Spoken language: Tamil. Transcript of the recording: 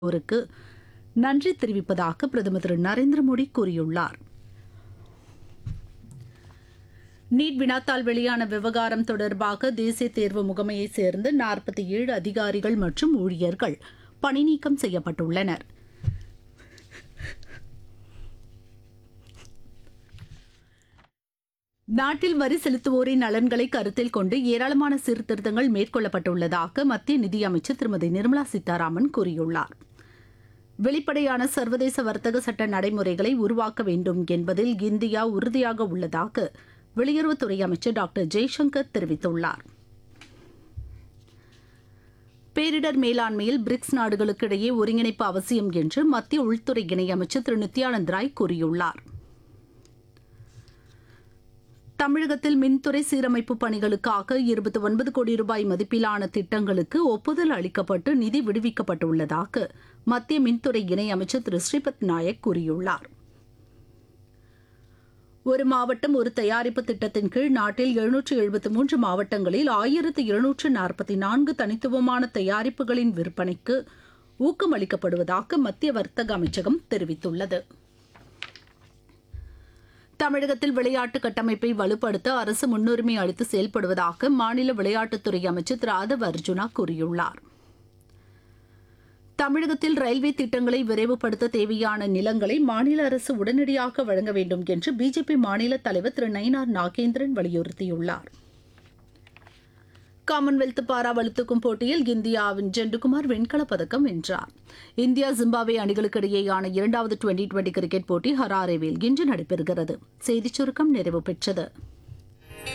ஒருக்கு நன்றி தெரிவிப்பதாக பிரதமர் திரு நரேந்திர மோடி கூறியுள்ளார் நீட் வினாத்தாள் வெளியான விவகாரம் தொடர்பாக தேசிய தேர்வு முகமையைச் சேர்ந்த நாற்பத்தி ஏழு அதிகாரிகள் மற்றும் ஊழியர்கள் பணிநீக்கம் செய்யப்பட்டுள்ளனர் நாட்டில் வரி செலுத்துவோரின் நலன்களை கருத்தில் கொண்டு ஏராளமான சீர்திருத்தங்கள் மேற்கொள்ளப்பட்டுள்ளதாக மத்திய நிதியமைச்சர் திருமதி நிர்மலா சீதாராமன் கூறியுள்ளார் வெளிப்படையான சர்வதேச வர்த்தக சட்ட நடைமுறைகளை உருவாக்க வேண்டும் என்பதில் இந்தியா உறுதியாக உள்ளதாக வெளியுறவுத்துறை அமைச்சர் டாக்டர் ஜெய்சங்கர் தெரிவித்துள்ளார் பேரிடர் மேலாண்மையில் பிரிக்ஸ் நாடுகளுக்கு இடையே ஒருங்கிணைப்பு அவசியம் என்று மத்திய உள்துறை இணையமைச்சர் திரு நித்யானந்த் ராய் கூறியுள்ளார் தமிழகத்தில் மின்துறை சீரமைப்பு பணிகளுக்காக இருபத்தி ஒன்பது கோடி ரூபாய் மதிப்பிலான திட்டங்களுக்கு ஒப்புதல் அளிக்கப்பட்டு நிதி விடுவிக்கப்பட்டுள்ளதாக மத்திய மின்துறை இணையமைச்சர் திரு ஸ்ரீபத் நாயக் கூறியுள்ளார் ஒரு மாவட்டம் ஒரு தயாரிப்பு திட்டத்தின் கீழ் நாட்டில் எழுநூற்று எழுபத்தி மூன்று மாவட்டங்களில் ஆயிரத்து இருநூற்று நாற்பத்தி நான்கு தனித்துவமான தயாரிப்புகளின் விற்பனைக்கு ஊக்கம் அளிக்கப்படுவதாக மத்திய வர்த்தக அமைச்சகம் தெரிவித்துள்ளது தமிழகத்தில் விளையாட்டு கட்டமைப்பை வலுப்படுத்த அரசு முன்னுரிமை அளித்து செயல்படுவதாக மாநில விளையாட்டுத்துறை அமைச்சர் திரு ஆதவ் அர்ஜுனா கூறியுள்ளார் தமிழகத்தில் ரயில்வே திட்டங்களை விரைவுபடுத்த தேவையான நிலங்களை மாநில அரசு உடனடியாக வழங்க வேண்டும் என்று பிஜேபி மாநில தலைவர் திரு நயினார் நாகேந்திரன் வலியுறுத்தியுள்ளார் காமன்வெல்த் பாரா வலுத்துக்கும் போட்டியில் இந்தியாவின் ஜெண்டுகுமார் வெண்கலப் பதக்கம் வென்றார் இந்தியா ஜிம்பாப்வே அணிகளுக்கு இடையேயான இரண்டாவது டுவெண்டி டுவெண்டி கிரிக்கெட் போட்டி ஹராரேவில் இன்று நடைபெறுகிறது செய்திச் சுருக்கம் நிறைவு பெற்றது